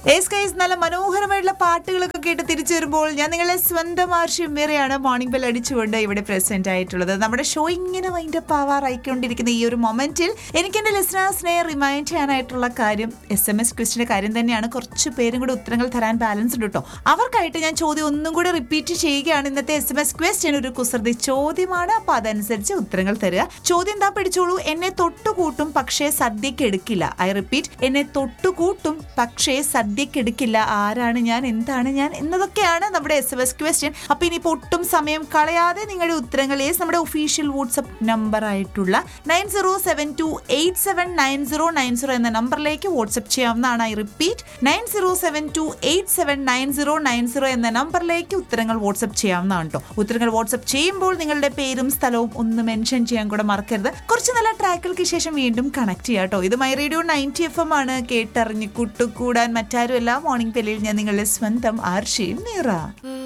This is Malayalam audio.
എസ് കൈസ് നല്ല മനോഹരമായിട്ടുള്ള പാട്ടുകളൊക്കെ കേട്ട് തിരിച്ചു വരുമ്പോൾ ഞാൻ നിങ്ങളെ സ്വന്തം ആർഷ്യം വേറെയാണ് മോർണിംഗ് ബെൽ അടിച്ചുകൊണ്ട് ഇവിടെ പ്രസന്റ് ആയിട്ടുള്ളത് നമ്മുടെ ഷോ ഇങ്ങനെ വൈൻഡപ്പ് ആവാറായിക്കൊണ്ടിരിക്കുന്ന ഈ ഒരു മൊമെന്റിൽ എനിക്ക് എന്റെ ലിസണേഴ്സിനെ റിമൈൻഡ് ചെയ്യാനായിട്ടുള്ള കാര്യം എസ് എം എസ് ക്വസ്റ്റിന്റെ കാര്യം തന്നെയാണ് കുറച്ച് പേരും കൂടെ ഉത്തരങ്ങൾ തരാൻ ബാലൻസ് ഉണ്ട് കേട്ടോ അവർക്കായിട്ട് ഞാൻ ചോദ്യം ഒന്നും കൂടി റിപ്പീറ്റ് ചെയ്യുകയാണ് ഇന്നത്തെ എസ് എം എസ് ക്വസ്റ്റ്യൻ ഒരു കുസൃതി ചോദ്യമാണ് അപ്പൊ അതനുസരിച്ച് ഉത്തരങ്ങൾ തരിക ചോദ്യം എന്താ പിടിച്ചോളൂ എന്നെ തൊട്ടുകൂട്ടും പക്ഷേ സദ്യക്ക് എടുക്കില്ല ഐ റിപ്പീറ്റ് എന്നെ തൊട്ടുകൂട്ടും പക്ഷേ സദ്യക്ക് എടുക്കില്ല ആരാണ് ഞാൻ എന്താണ് ഞാൻ എന്നതൊക്കെയാണ് നമ്മുടെ എസ് എം എസ് ക്വസ്റ്റ്യൻ അപ്പൊ ഇനിയിപ്പോ ഒട്ടും സമയം കളയാതെ നിങ്ങളുടെ ഉത്തരങ്ങൾ ഏസ് നമ്മുടെ ഒഫീഷ്യൽ വാട്സപ്പ് നമ്പർ ആയിട്ടുള്ള nine zero seven two eight seven nine zero nine zero എന്ന നമ്പറിലേക്ക് വാട്സപ്പ് ചെയ്യാവുന്നതാണ് I repeat nine zero seven two eight seven nine zero nine zero എന്ന നമ്പറിലേക്ക് ഉത്തരങ്ങൾ വാട്സപ്പ് ചെയ്യാവുന്നതാണ് കേട്ടോ ഉത്തരങ്ങൾ വാട്സപ്പ് ചെയ്യുമ്പോൾ നിങ്ങളുടെ പേരും സ്ഥലവും ഒന്ന് മെൻഷൻ ചെയ്യാൻ കൂടെ മറക്കരുത് കുറച്ച് നല്ല ട്രാക്കുകൾക്ക് ശേഷം വീണ്ടും കണക്ട് ചെയ്യാം കേട്ടോ ഇത് my radio ninety F M ആണ് കേട്ടറിഞ്ഞ് കുട്ടുകൂടാൻ മറ്റാരുമല്ല മോർണിംഗ് പെല്ലിൽ ഞാൻ നിങ്ങളുടെ സ്വന്തം ആർഷയും നീറ